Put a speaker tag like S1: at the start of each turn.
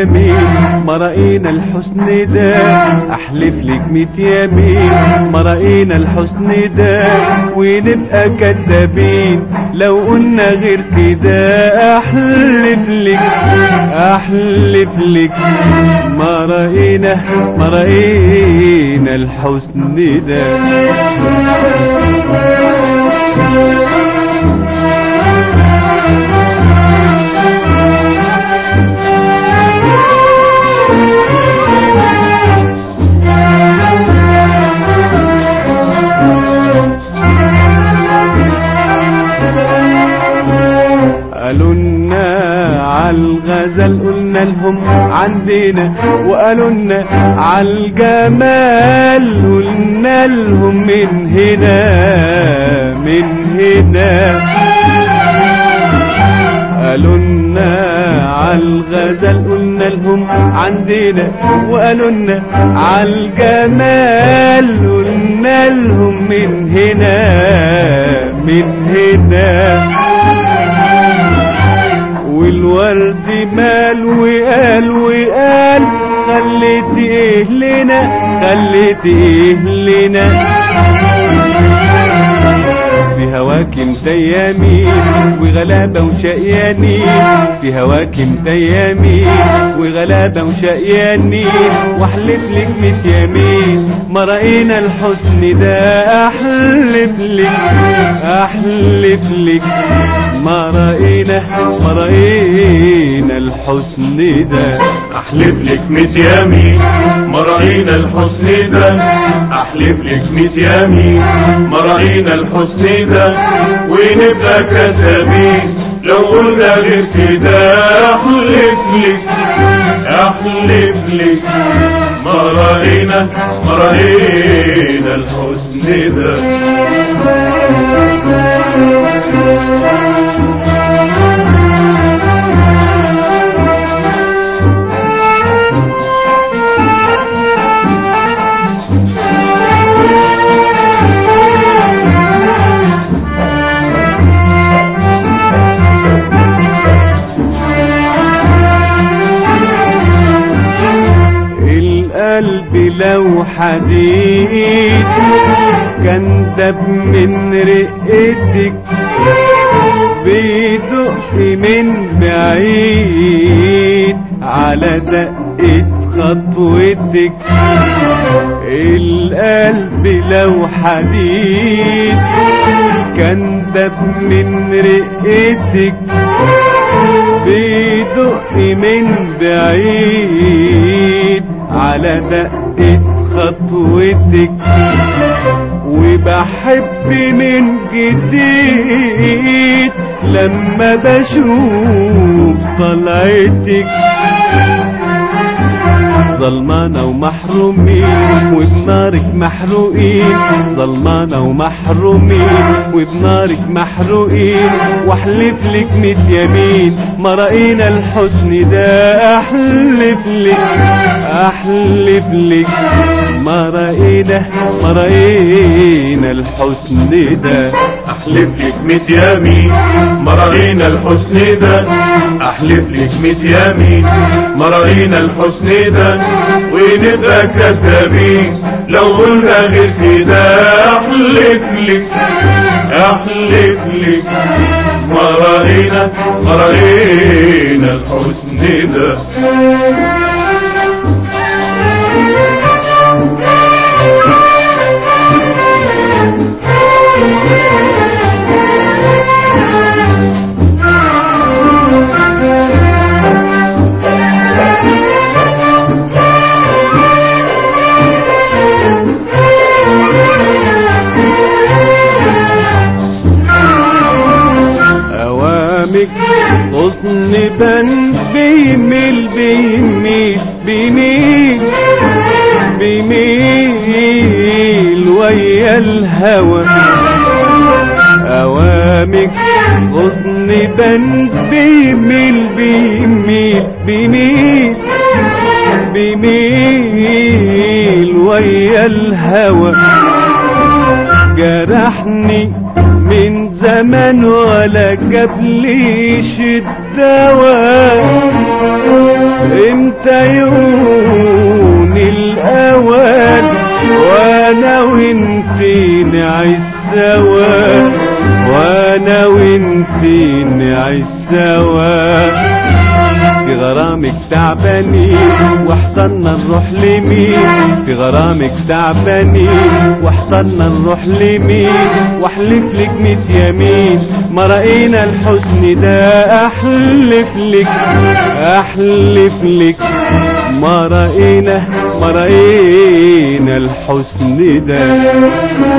S1: يمين ما رأينا الحسن ده احلف لك ميت يمين ما رأينا الحسن ده ونبقى كذابين لو قلنا غير كده احلف لك احلف لك ما رأينا ما رأينا الحسن ده قالوا لنا عالغزل قلنا لهم عندنا وقالوا لنا عالجمال قلنا لهم من هنا من هنا قالوا لنا عالغزل قلنا لهم عندنا وقالوا لنا عالجمال قلنا لهم من هنا من هنا والورد مال وقال وقال خليت ايه لنا خليت ايه لنا في هواك متيامين وغلابة وشقيانين في هواك متيامين وغلابة وشقيانين واحلف لك مش يمين ما رأينا الحسن ده احلف لك احلف لك ما رأينا ما رأينا الحسن ده
S2: احلف لك ميت يمين ما رأينا الحسن ده احلف لك ميت يمين ما رأينا الحسن ده ونبقى كذابين لو قلنا غير كده احلف لك احلف لك ما رأينا ما رأينا الحسن ده
S1: القلب لو حديد كان دب من رقتك بيدق من بعيد على دقة خطوتك القلب لو حديد كان دب من رقتك بيدق من بعيد على دقة خطوتك وبحب من جديد لما بشوف طلعتك ظلمانة ومحرومين وبنارك محروقين ظلمانة ومحرومين وبنارك محروقين واحلف لك ميت يمين ما رأينا الحسن ده احلف لك احلف لك ما رأينا ما رأينا الحسن ده
S2: احلف لك ميت يمين ما رأينا الحسن ده احلف لك ميت يمين ما رأينا الحسن ده ونبقى كذابين لو قلنا غير كده احلف لك احلف لك ما رأينا ما رأينا الحسن ده
S1: اوامك غصن بن بيميل بيميل بيميل بيميل ويا الهوى اوامك غصن بن بيميل بيميل بيميل بيميل ويا الهوى جرحني من زمان ولا جاب لي شد سوا انت يهون الاوان وانا وانتي نعيش سوا وانا وانتي نعيش سوا في غرامك تعبانين واحضرنا نروح لمين في غرامك تعبانين واحضرنا نروح لمين واحلف لك ميت يمين ما رأينا الحسن ده احلف لك احلف لك ما رأينا ما رأينا الحسن ده